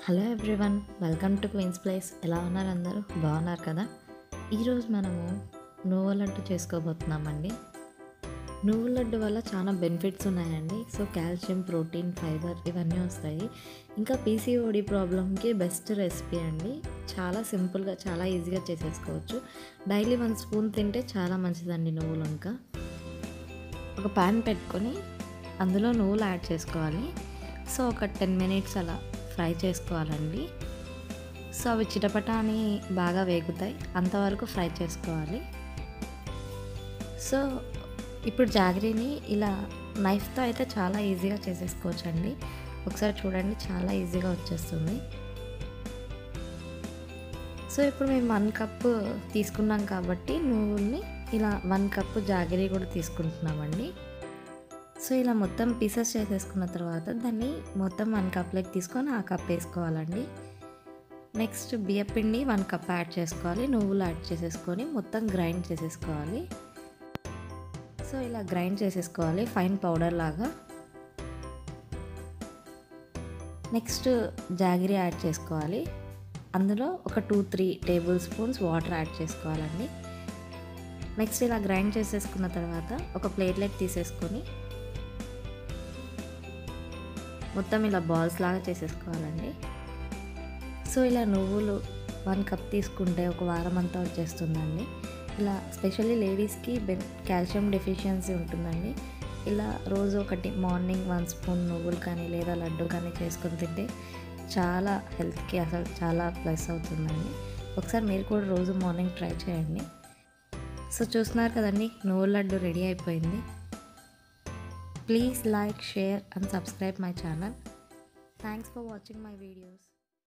Hello everyone welcome to queen's place ఎలా ఉన్నారు అందరూ బాగున్నారు కదా ఈరోజు మనము నువ్వుల లడ్డు చేసుకోబోతున్నామండి నువ్వుల లడ్డు వల్ల చాలా బెనిఫిట్స్ ఉన్నాయండి సో కాల్షియం ప్రోటీన్ ఫైబర్ ఇవన్నీ వస్తాయి ఇంకా పీసీఓడి ప్రాబ్లమ్కి బెస్ట్ రెసిపీ అండి చాలా సింపుల్గా చాలా ఈజీగా చేసేసుకోవచ్చు డైలీ వన్ స్పూన్ తింటే చాలా మంచిదండి నువ్వులు ఇంకా ఒక ప్యాన్ పెట్టుకొని అందులో నువ్వులు యాడ్ చేసుకోవాలి సో ఒక టెన్ మినిట్స్ అలా ఫ్రై చేసుకోవాలండి సో అవి చిటపట అని బాగా వేగుతాయి అంతవరకు ఫ్రై చేసుకోవాలి సో ఇప్పుడు జాగరీని ఇలా నైఫ్తో అయితే చాలా ఈజీగా చేసేసుకోవచ్చు అండి ఒకసారి చూడండి చాలా ఈజీగా వచ్చేస్తుంది సో ఇప్పుడు మేము వన్ కప్ తీసుకున్నాం కాబట్టి నువ్వుల్ని ఇలా వన్ కప్ జాగరీ కూడా తీసుకుంటున్నామండి సో ఇలా మొత్తం పీసెస్ చేసేసుకున్న తర్వాత దాన్ని మొత్తం వన్ కప్లోకి తీసుకొని ఆ కప్ వేసుకోవాలండి నెక్స్ట్ బియ్యపిండి వన్ కప్ యాడ్ చేసుకోవాలి నువ్వులు యాడ్ చేసేసుకొని మొత్తం గ్రైండ్ చేసేసుకోవాలి సో ఇలా గ్రైండ్ చేసేసుకోవాలి ఫైన్ పౌడర్ లాగా నెక్స్ట్ జాగిరి యాడ్ చేసుకోవాలి అందులో ఒక two three tablespoons water add చేసుకోవాలండి నెక్స్ట్ ఇలా గ్రైండ్ చేసేసుకున్న తర్వాత ఒక ప్లేట్లెట్ తీసేసుకొని మొత్తం ఇలా బాల్స్ లాగా చేసేసుకోవాలండి సో ఇలా నువ్వులు వన్ కప్ తీసుకుంటే ఒక వారం అంతా వచ్చేస్తుందండి ఇలా స్పెషల్లీ లేడీస్కి బెన్ కాల్షియం డెఫిషియన్సీ ఉంటుందండి ఇలా రోజు ఒకటి మార్నింగ్ వన్ స్పూన్ నువ్వులు కానీ లేదా లడ్డు కానీ చేసుకొని తింటే చాలా హెల్త్కి అసలు చాలా ప్లస్ అవుతుందండి ఒకసారి మీరు కూడా రోజు మార్నింగ్ ట్రై చేయండి సో చూస్తున్నారు కదండి నువ్వుల లడ్డు రెడీ అయిపోయింది Please like, share and subscribe my channel. Thanks for watching my videos.